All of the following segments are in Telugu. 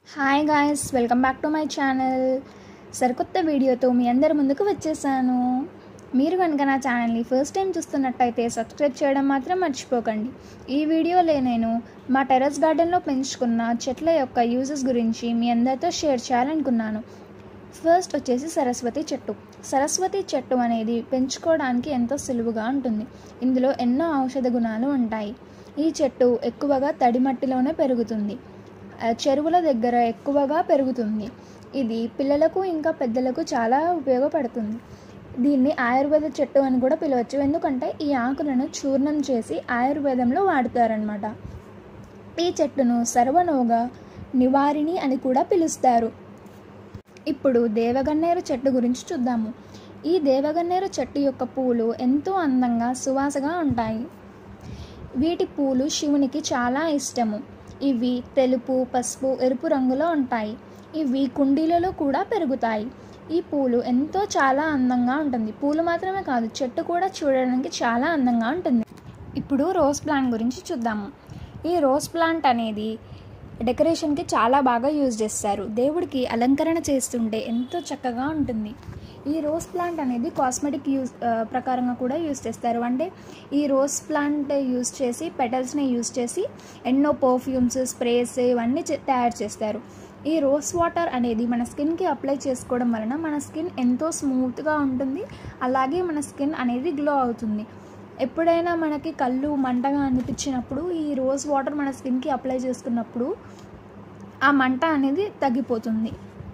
hi guys welcome back to my channel సరికొత్త వీడియోతో మీ అందరి ముందుకు వచ్చేసాను మీరు కనుక నా ఛానల్ని ఫస్ట్ టైం చూస్తున్నట్టయితే సబ్స్క్రైబ్ చేయడం మాత్రం మర్చిపోకండి ఈ వీడియోలో నేను మా టెర్రస్ గార్డెన్లో పెంచుకున్న చెట్ల యొక్క యూజెస్ గురించి మీ అందరితో షేర్ చేయాలనుకున్నాను ఫస్ట్ వచ్చేసి సరస్వతి చెట్టు సరస్వతి చెట్టు అనేది పెంచుకోవడానికి ఎంతో సులువుగా ఉంటుంది ఇందులో ఎన్నో ఔషధ గుణాలు ఉంటాయి ఈ చెట్టు ఎక్కువగా తడి మట్టిలోనే పెరుగుతుంది ఆ, చెరువుల దగ్గర ఎక్కువగా పెరుగుతుంది ఇది పిల్లలకు ఇంకా పెద్దలకు చాలా ఉపయోగపడుతుంది దీన్ని ఆయుర్వేద చెట్టు అని కూడా పిలవచ్చు ఎందుకంటే ఈ ఆకులను చూర్ణం చేసి ఆయుర్వేదంలో వాడతారనమాట ఈ చెట్టును సర్వనోగ నివారిణి అని కూడా పిలుస్తారు ఇప్పుడు దేవగన్నేరు చెట్టు గురించి చూద్దాము ఈ దేవగన్నేరు చెట్టు యొక్క పూలు ఎంతో అందంగా సువాసగా ఉంటాయి వీటి పూలు శివునికి చాలా ఇష్టము ఇవి తెలుపు పసుపు ఎరుపు రంగులో ఉంటాయి ఇవి కుండీలలో కూడా పెరుగుతాయి ఈ పూలు ఎంతో చాలా అందంగా ఉంటుంది పూలు మాత్రమే కాదు చెట్టు కూడా చూడడానికి చాలా అందంగా ఉంటుంది ఇప్పుడు రోజ్ ప్లాంట్ గురించి చూద్దాము ఈ రోజ్ ప్లాంట్ అనేది డెకరేషన్కి చాలా బాగా యూజ్ చేస్తారు దేవుడికి అలంకరణ చేస్తుంటే ఎంతో చక్కగా ఉంటుంది ఈ రోజ్ ప్లాంట్ అనేది కాస్మెటిక్ యూజ్ ఆ, ప్రకారంగా కూడా యూజ్ చేస్తారు అంటే ఈ రోజ్ ప్లాంట్ యూజ్ చేసి పెటల్స్ని యూజ్ చేసి ఎన్నో పర్ఫ్యూమ్స్ స్ప్రేస్ ఇవన్నీ చే- తయారు చేస్తారు ఈ రోజ్ వాటర్ అనేది మన స్కిన్కి అప్లై చేసుకోవడం వలన మన స్కిన్ ఎంతో స్మూత్గా ఉంటుంది అలాగే మన స్కిన్ అనేది గ్లో అవుతుంది ఎప్పుడైనా మనకి కళ్ళు మంటగా అనిపించినప్పుడు ఈ రోజ్ వాటర్ మన స్కిన్కి అప్లై చేసుకున్నప్పుడు ఆ మంట అనేది తగ్గిపోతుంది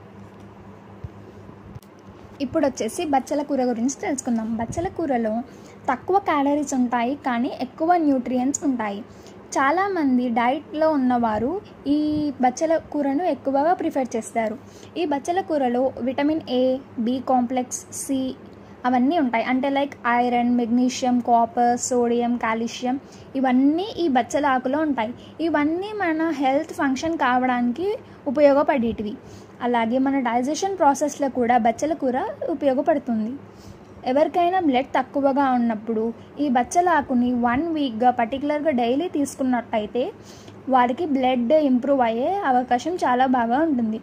ఇప్పుడు వచ్చేసి బచ్చల కూర గురించి తెలుసుకుందాం బచ్చల కూరలో తక్కువ క్యాలరీస్ ఉంటాయి కానీ ఎక్కువ న్యూట్రియంట్స్ ఉంటాయి చాలామంది డైట్లో ఉన్నవారు ఈ బచ్చల కూరను ఎక్కువగా ప్రిఫర్ చేస్తారు ఈ బచ్చల కూరలో vitamin A B complex C అవన్నీ ఉంటాయి అంటే like iron magnesium copper sodium calcium ఇవన్నీ ఈ బచ్చల ఆకులో ఉంటాయి ఇవన్నీ మన హెల్త్ ఫంక్షన్ కావడానికి ఉపయోగపడేటివి అలాగే మన డైజెషన్ ప్రాసెస్లో కూడా బచ్చల కూర ఉపయోగపడుతుంది ఎవరికైనా బ్లడ్ తక్కువగా ఉన్నప్పుడు ఈ బచ్చల ఆకుని వన్ వీక్గా పర్టికులర్గా డైలీ తీసుకున్నట్టయితే వారికి బ్లడ్ ఇంప్రూవ్ అయ్యే అవకాశం చాలా బాగా ఉంటుంది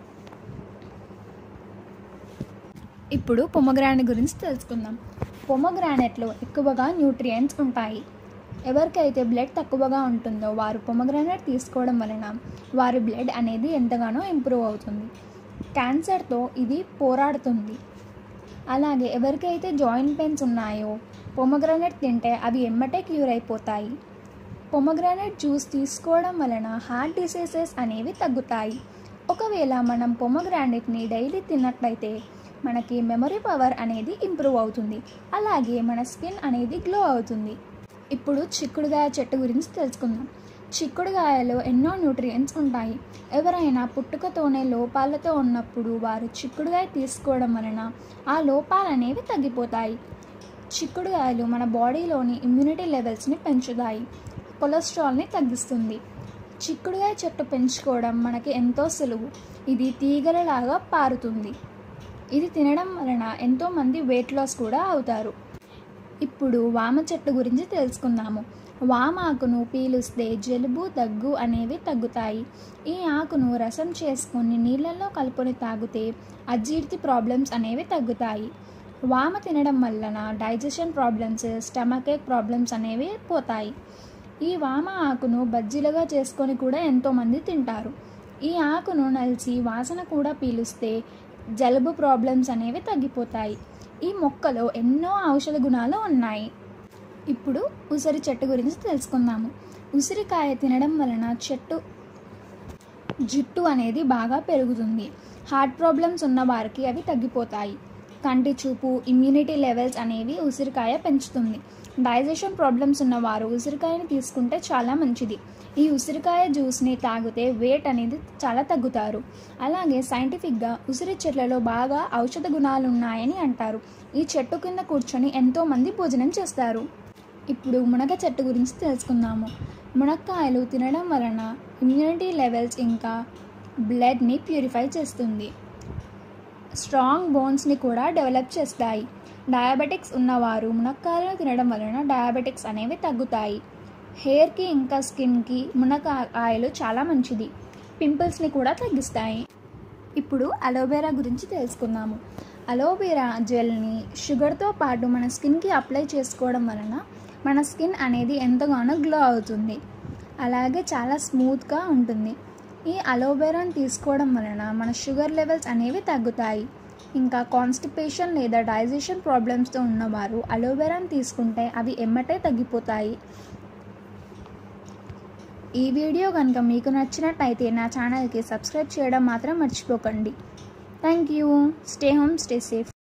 ఇప్పుడు పొమగ్రానెట్ గురించి తెలుసుకుందాం పొమగ్రానెట్లో ఎక్కువగా న్యూట్రియంట్స్ ఉంటాయి ఎవరికైతే బ్లడ్ తక్కువగా ఉంటుందో వారు పొమగ్రానెట్ తీసుకోవడం వలన వారి బ్లడ్ అనేది ఎంతగానో ఇంప్రూవ్ అవుతుంది క్యాన్సర్తో ఇది పోరాడుతుంది అలాగే ఎవరికైతే జాయింట్ పెయిన్స్ ఉన్నాయో పొమగ్రానెట్ తింటే అవి ఎమ్మటే క్యూర్ అయిపోతాయి పొమగ్రానెట్ జ్యూస్ తీసుకోవడం వలన హార్ట్ డిసీజెస్ అనేవి తగ్గుతాయి ఒకవేళ మనం పొమగ్రానెట్ని డైలీ తిన్నట్లయితే మనకి మెమరీ పవర్ అనేది ఇంప్రూవ్ అవుతుంది అలాగే మన స్కిన్ అనేది గ్లో అవుతుంది ఇప్పుడు చిక్కుడుగాయ చెట్టు గురించి తెలుసుకుందాం చిక్కుడుగాయలో ఎన్నో న్యూట్రియంట్స్ ఉంటాయి ఎవరైనా పుట్టుకతోనే లోపాలతో ఉన్నప్పుడు వారు చిక్కుడుగాయ తీసుకోవడం వలన ఆ లోపాలు అనేవి తగ్గిపోతాయి చిక్కుడుగాయలు మన బాడీలోని ఇమ్యూనిటీ లెవెల్స్ని పెంచుతాయి కొలెస్ట్రాల్ని తగ్గిస్తుంది చిక్కుడుగాయ చెట్టు పెంచుకోవడం మనకి ఎంతో సులువు ఇది తీగలలాగా పారుతుంది ఇది తినడం వలన ఎంతోమంది వెయిట్ లాస్ కూడా అవుతారు ఇప్పుడు వామ చెట్టు గురించి తెలుసుకుందాము వామ ఆకును పీలుస్తే జలుబు దగ్గు అనేవి తగ్గుతాయి ఈ ఆకును రసం చేసుకొని నీళ్ళల్లో కలుపుకొని తాగితే అజీర్తి ప్రాబ్లమ్స్ అనేవి తగ్గుతాయి వామ తినడం వలన digestion problems stomach ache problems అనేవి పోతాయి ఈ వామ ఆకును బజ్జీలుగా చేసుకొని కూడా ఎంతోమంది తింటారు ఈ ఆకును నలిచి వాసన కూడా పీలుస్తే జలుబు ప్రాబ్లమ్స్ అనేవి తగ్గిపోతాయి ఈ మొక్కలో ఎన్నో ఔషధ గుణాలు ఉన్నాయి ఇప్పుడు ఉసిరి చెట్టు గురించి తెలుసుకుందాము ఉసిరికాయ తినడం వలన చెట్టు జుట్టు అనేది బాగా పెరుగుతుంది హార్ట్ ప్రాబ్లమ్స్ ఉన్న వారికి అవి తగ్గిపోతాయి కంటి చూపు ఇమ్యూనిటీ లెవెల్స్ అనేవి ఉసిరికాయ పెంచుతుంది డైజెషన్ ప్రాబ్లమ్స్ ఉన్నవారు ఉసిరికాయని తీసుకుంటే చాలా మంచిది ఈ ఉసిరికాయ జ్యూస్ని తాగితే వెయిట్ అనేది చాలా తగ్గుతారు అలాగే సైంటిఫిక్గా ఉసిరి చెట్లలో బాగా ఔషధ గుణాలు ఉన్నాయని అంటారు ఈ చెట్టు కింద కూర్చొని ఎంతోమంది భోజనం చేస్తారు ఇప్పుడు మునగ చెట్టు గురించి తెలుసుకుందాము మునక్కాయలు తినడం వలన ఇమ్యూనిటీ లెవెల్స్ ఇంకా బ్లడ్ని ప్యూరిఫై చేస్తుంది స్ట్రాంగ్ బోన్స్ని కూడా డెవలప్ చేస్తాయి డయాబెటిక్స్ ఉన్నవారు మునక్కాయలను తినడం వలన డయాబెటిక్స్ అనేవి తగ్గుతాయి హెయిర్కి ఇంకా స్కిన్కి మునక్కాయలు చాలా మంచిది పింపుల్స్ని కూడా తగ్గిస్తాయి ఇప్పుడు అలోవెరా గురించి తెలుసుకుందాము అలోవెరా జెల్ని షుగర్తో పాటు మన స్కిన్కి అప్లై చేసుకోవడం వలన మన స్కిన్ అనేది ఎంతగానో గ్లో అవుతుంది అలాగే చాలా స్మూత్గా ఉంటుంది ఈ అలోవెరాని తీసుకోవడం వలన మన షుగర్ లెవెల్స్ అనేవి తగ్గుతాయి ఇంకా కాన్స్టిపేషన్ లేదా డైజెషన్ ప్రాబ్లమ్స్తో ఉన్నవారు అలోవెరాని తీసుకుంటే అవి ఎమ్మటే తగ్గిపోతాయి ఈ వీడియో కనుక మీకు నచ్చినట్టయితే నా ఛానల్కి సబ్స్క్రైబ్ చేయడం మాత్రం మర్చిపోకండి thank you stay home stay safe